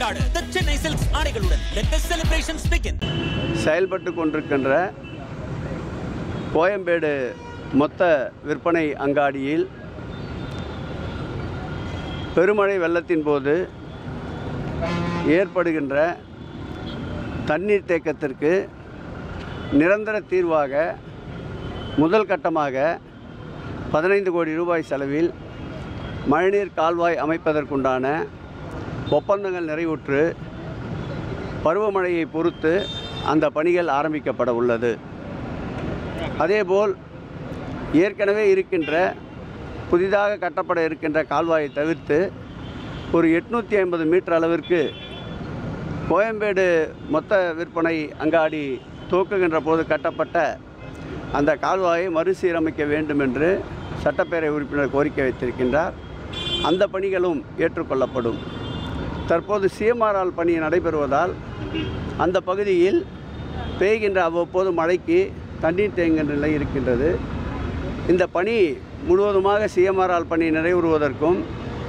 கொண்டாட The Chennai silks ஆடைகளுடன் let the celebrations begin செயல்பட்டு கொண்டிருக்கின்ற கோயம்பேடு மொத்த விற்பனை அங்காடியில் பெருமழை வெள்ளத்தின் போது ஏற்படுகின்ற தண்ணீர் தேக்கத்திற்கு நிரந்தர தீர்வாக முதல் கட்டமாக பதினைந்து கோடி ரூபாய் செலவில் மழைநீர் கால்வாய் அமைப்பதற்குண்டான ஒப்பந்தங்கள் நிறைவுற்று பருவமழையை பொறுத்து அந்த பணிகள் ஆரம்பிக்கப்பட உள்ளது அதேபோல் ஏற்கனவே இருக்கின்ற புதிதாக கட்டப்பட இருக்கின்ற கால்வாயை தவிர்த்து ஒரு எட்நூற்றி ஐம்பது மீட்டர் அளவிற்கு கோயம்பேடு மொத்த விற்பனை அங்காடி துவக்குகின்ற போது கட்டப்பட்ட அந்த கால்வாயை மறுசீரமைக்க வேண்டும் என்று சட்டப்பேரவை உறுப்பினர் கோரிக்கை வைத்திருக்கின்றார் அந்த பணிகளும் ஏற்றுக்கொள்ளப்படும் தற்போது சிஎம்ஆர்ஆல் பணி நடைபெறுவதால் அந்த பகுதியில் பெய்கின்ற அவ்வப்போது மழைக்கு தண்ணீர் தேங்குகின்ற நிலை இருக்கின்றது இந்த பணி முழுவதுமாக சிஎம்ஆர்ஆல் பணி நிறைவுறுவதற்கும்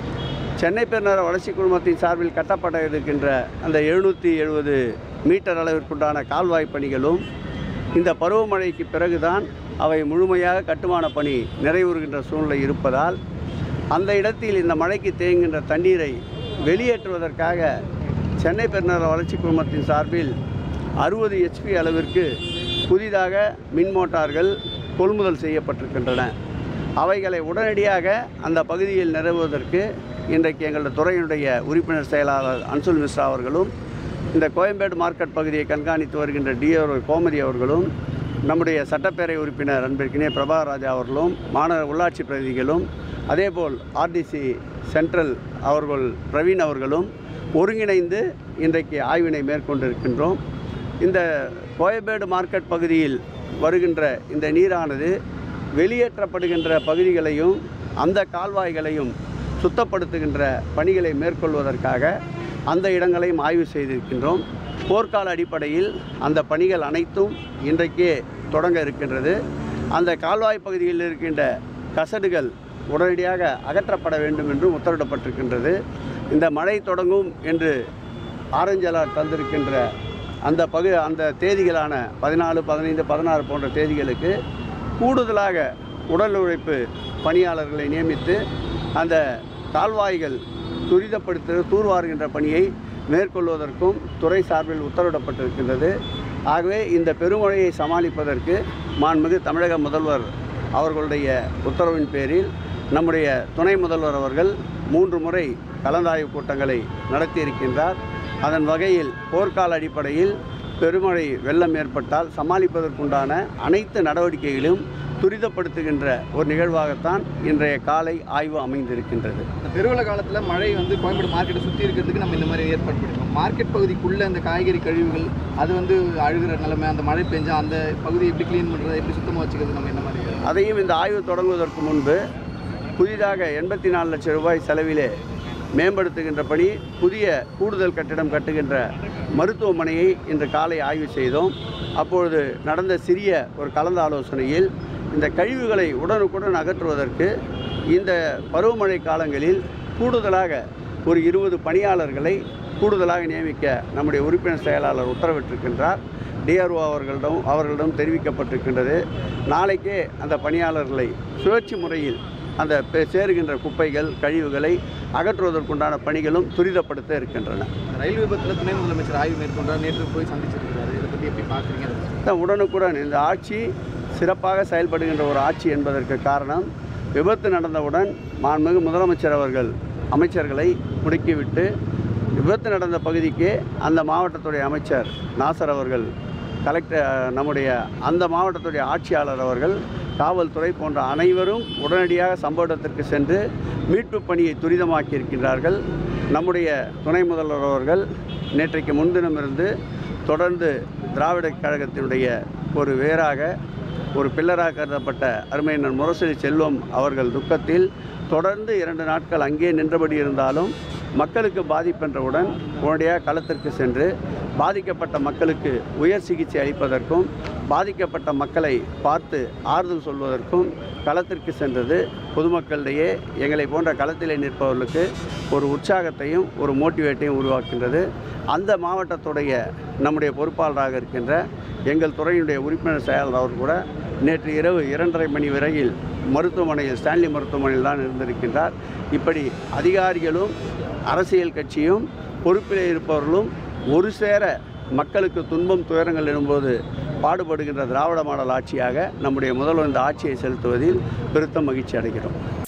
சென்னை பெருநகர வளர்ச்சி குழுமத்தின் சார்பில் கட்டப்பட இருக்கின்ற அந்த எழுநூற்றி எழுபது மீட்டர் அளவிற்குண்டான கால்வாய் பணிகளும் இந்த பருவமழைக்கு பிறகுதான் அவை முழுமையாக கட்டுமான பணி நிறைவுறுகின்ற சூழ்நிலை இருப்பதால் அந்த இடத்தில் இந்த மழைக்கு தேங்குகின்ற தண்ணீரை வெளியேற்றுவதற்காக சென்னை பெருநகர வளர்ச்சி குழுமத்தின் சார்பில் அறுபது ஹெச்பி அளவிற்கு புதிதாக மின் மோட்டார்கள் கொள்முதல் செய்யப்பட்டிருக்கின்றன அவைகளை உடனடியாக அந்த பகுதியில் நிறுவுவதற்கு இன்றைக்கு எங்களது துறையினுடைய உறுப்பினர் செயலாளர் அன்சுல் மிஸ்ரா அவர்களும் இந்த கோயம்பேடு மார்க்கெட் பகுதியை கண்காணித்து வருகின்ற டிஆர்ஓ கோமதி அவர்களும் நம்முடைய சட்டப்பேரவை உறுப்பினர் அன்பிற்கினே பிரபாகர் ராஜா அவர்களும் மாநகர உள்ளாட்சி பிரதிநிதிகளும் அதேபோல் ஆர்டிசி சென்ட்ரல் அவர்கள் பிரவீன் அவர்களும் ஒருங்கிணைந்து இன்றைக்கு ஆய்வினை மேற்கொண்டிருக்கின்றோம் இந்த கோயம்பேடு மார்க்கெட் பகுதியில் வருகின்ற இந்த நீரானது வெளியேற்றப்படுகின்ற பகுதிகளையும் அந்த கால்வாய்களையும் சுத்தப்படுத்துகின்ற பணிகளை மேற்கொள்வதற்காக அந்த இடங்களையும் ஆய்வு செய்திருக்கின்றோம் போர்க்கால அடிப்படையில் அந்த பணிகள் அனைத்தும் இன்றைக்கே தொடங்க இருக்கின்றது அந்த கால்வாய் பகுதியில் இருக்கின்ற கசடுகள் உடனடியாக அகற்றப்பட வேண்டும் என்றும் உத்தரவிடப்பட்டிருக்கின்றது இந்த மழை தொடங்கும் என்று ஆரஞ்சு அலர்ட் தந்திருக்கின்ற அந்த பகு அந்த தேதிகளான பதினாலு பதினைந்து பதினாறு போன்ற தேதிகளுக்கு கூடுதலாக உடல் உழைப்பு பணியாளர்களை நியமித்து அந்த கால்வாய்கள் துரிதப்படுத்த தூர்வாருகின்ற பணியை மேற்கொள்வதற்கும் துறை சார்பில் உத்தரவிடப்பட்டிருக்கின்றது ஆகவே இந்த பெருமழையை சமாளிப்பதற்கு மாண்புமிகு தமிழக முதல்வர் அவர்களுடைய உத்தரவின் பேரில் நம்முடைய துணை முதல்வர் அவர்கள் மூன்று முறை கலந்தாய்வு கூட்டங்களை நடத்தியிருக்கின்றார் அதன் வகையில் போர்க்கால அடிப்படையில் பெருமழை வெள்ளம் ஏற்பட்டால் சமாளிப்பதற்குண்டான அனைத்து நடவடிக்கைகளும் துரிதப்படுத்துகின்ற ஒரு நிகழ்வாகத்தான் இன்றைய காலை ஆய்வு அமைந்திருக்கின்றது இந்த பெருவள காலத்தில் மழை வந்து கோயம்பேடு மார்க்கெட்டை சுற்றி இருக்கிறதுக்கு நம்ம இந்த மாதிரி ஏற்பாடு பண்ணிருக்கோம் மார்க்கெட் பகுதிக்குள்ளே அந்த காய்கறி கழிவுகள் அது வந்து அழுகிற நிலைமை அந்த மழை பெஞ்சா அந்த பகுதியை எப்படி க்ளீன் பண்ணுறது எப்படி சுத்தமாக வச்சுக்கிறது நம்ம என்ன மாதிரி அதையும் இந்த ஆய்வு தொடங்குவதற்கு முன்பு புதிதாக எண்பத்தி நாலு லட்சம் ரூபாய் செலவிலே மேம்படுத்துகின்ற பணி புதிய கூடுதல் கட்டிடம் கட்டுகின்ற மருத்துவமனையை இன்று காலை ஆய்வு செய்தோம் அப்பொழுது நடந்த சிறிய ஒரு கலந்த ஆலோசனையில் இந்த கழிவுகளை உடனுக்குடன் அகற்றுவதற்கு இந்த பருவமழை காலங்களில் கூடுதலாக ஒரு இருபது பணியாளர்களை கூடுதலாக நியமிக்க நம்முடைய உறுப்பினர் செயலாளர் உத்தரவிட்டிருக்கின்றார் டிஆர்ஓ அவர்களிடம் அவர்களிடம் தெரிவிக்கப்பட்டிருக்கின்றது நாளைக்கே அந்த பணியாளர்களை சுழற்சி முறையில் அந்த பெ- சேருகின்ற குப்பைகள் கழிவுகளை அகற்றுவதற்குண்டான பணிகளும் துரிதப்படுத்த இருக்கின்றன ரயில் விபத்தில் துணை முதலமைச்சர் ஆய்வு மேற்கொண்டார் நேற்று போய் சந்திச்சிருக்கிறாரு இதை பற்றி எப்படி பார்க்குறீங்க தான் உடனுக்குடன் இந்த ஆட்சி சிறப்பாக செயல்படுகின்ற ஒரு ஆட்சி என்பதற்கு காரணம் விபத்து நடந்தவுடன் மாண்புமிகு முதலமைச்சர் அவர்கள் அமைச்சர்களை முடுக்கிவிட்டு விபத்து நடந்த பகுதிக்கு அந்த மாவட்டத்துடைய அமைச்சர் நாசர் அவர்கள் கலெக்டர் நம்முடைய அந்த மாவட்டத்துடைய ஆட்சியாளர் அவர்கள் காவல்துறை போன்ற அனைவரும் உடனடியாக சம்பவ இடத்திற்கு சென்று மீட்பு பணியை துரிதமாக்கி இருக்கின்றார்கள் நம்முடைய துணை முதல்வர் அவர்கள் நேற்றைக்கு முன்தினம் இருந்து தொடர்ந்து திராவிட கழகத்தினுடைய ஒரு வேராக ஒரு பில்லராக கருதப்பட்ட அருமையினர் முரசொலி செல்வம் அவர்கள் துக்கத்தில் தொடர்ந்து இரண்டு நாட்கள் அங்கே நின்றபடி இருந்தாலும் மக்களுக்கு பாதிப்பென்றவுடன் உடனடியாக களத்திற்கு சென்று பாதிக்கப்பட்ட மக்களுக்கு உயர் சிகிச்சை அளிப்பதற்கும் பாதிக்கப்பட்ட மக்களை பார்த்து ஆறுதல் சொல்வதற்கும் களத்திற்கு சென்றது பொதுமக்களிடையே எங்களை போன்ற களத்திலே நிற்பவர்களுக்கு ஒரு உற்சாகத்தையும் ஒரு மோட்டிவேட்டையும் உருவாக்கின்றது அந்த மாவட்டத்துடைய நம்முடைய பொறுப்பாளராக இருக்கின்ற எங்கள் துறையினுடைய உறுப்பினர் செயலாளர் அவர் கூட நேற்று இரவு இரண்டரை மணி வரையில் மருத்துவமனையில் ஸ்டான்லி மருத்துவமனையில் தான் இருந்திருக்கின்றார் இப்படி அதிகாரிகளும் அரசியல் கட்சியும் பொறுப்பிலே இருப்பவர்களும் ஒரு சேர மக்களுக்கு துன்பம் துயரங்கள் எழும்போது பாடுபடுகின்ற திராவிட மாடல் ஆட்சியாக நம்முடைய முதல்வர் இந்த ஆட்சியை செலுத்துவதில் பெருத்த மகிழ்ச்சி அடைகிறோம்